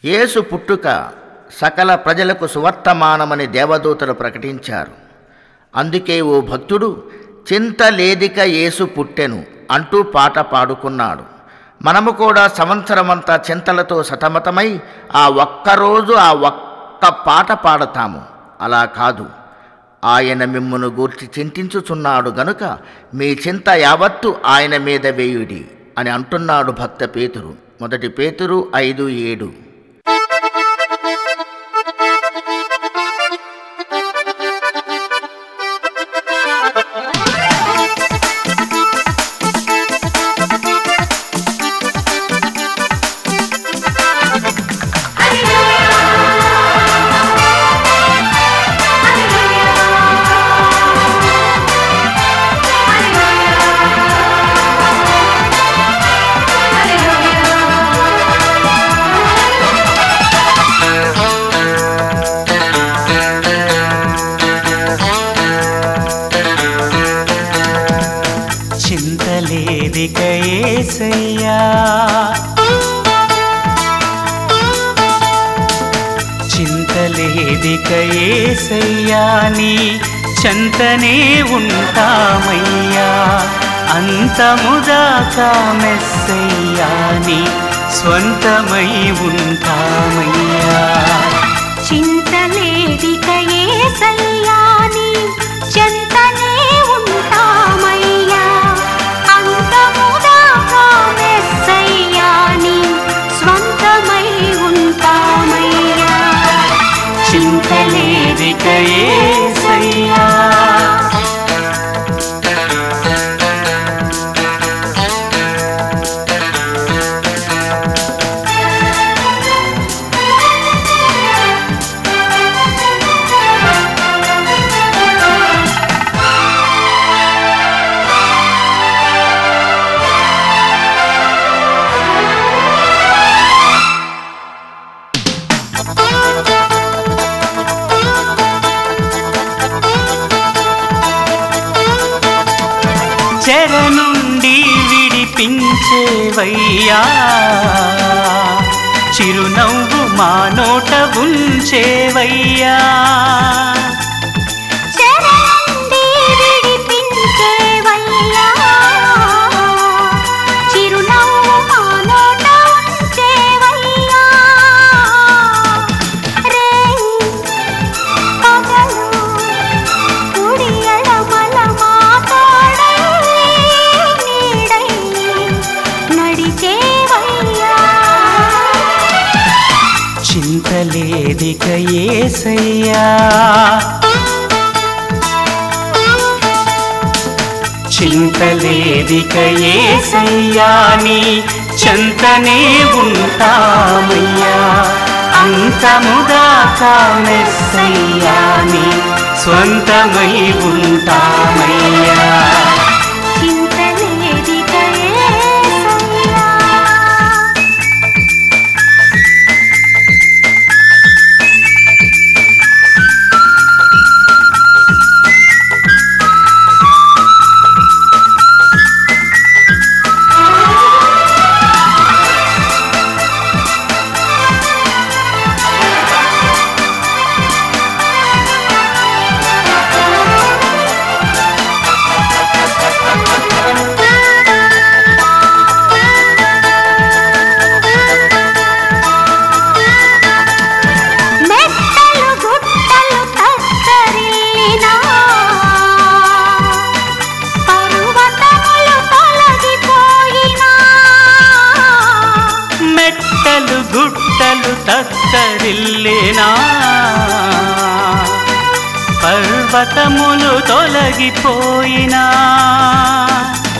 యేసు పుట్టుక సకల ప్రజలకు సువర్తమానమని దేవదూతలు ప్రకటించారు అందుకే ఓ భక్తుడు చింత లేదిక యేసు పుట్టెను అంటూ పాట పాడుకున్నాడు మనము కూడా సంవత్సరమంతా చింతలతో సతమతమై ఆ ఒక్కరోజు ఆ ఒక్క పాట పాడతాము అలా కాదు ఆయన మిమ్మును గూర్చి చింతించుచున్నాడు గనుక మీ చింత యావత్తు ఆయన మీద వేయుడి అని అంటున్నాడు భక్త పేతురు మొదటి పేతురు ఐదు ఏడు చింతలేదిక ఏసయ్యా చింతలేదిక ఏసయ్యా నీ చెంతనే ఉంటామయ్యా అంతముదాకా మెస్సయ్యా నీ స్వంతమై ఉంటామయ్యా చింతలేదిక ఏసయ్యాని చెంతనే ఉంటామయ్యా అంతముదాకా మెస్సయ్యాని స్వంతమై ఉంటామయ్యా చింతలేదిక ఏసయ్యా చెర నుండి విడిపించేవయ్యా చిరునవ్వు మా నోట ఉంచేవయ్యా చెరనుండి విడిపించేవయ్యా చిరునవ్వు మా నోట ఉంచేవయ్యా రేయి పగలు కుడి ఎడమల మా తోడై నీడై నడిచేవయ్యా చింతలేదిక ఏసయ్యా చింతలేదిక ఏసయ్యా నీ చెంతనే ఉంటామయ్యా అంతముదాకా మెస్సయ్యా నీ స్వంతమై ఉంటామయ్యా చింతలేదిక యేసయ్యా మెట్టలు గుట్టలు కత్తరిల్లినా పర్వతములు తొలగిపోయినా మెట్టలు గుట్టలు తత్తరిల్లేనా పర్వతములు తొలగిపోయినా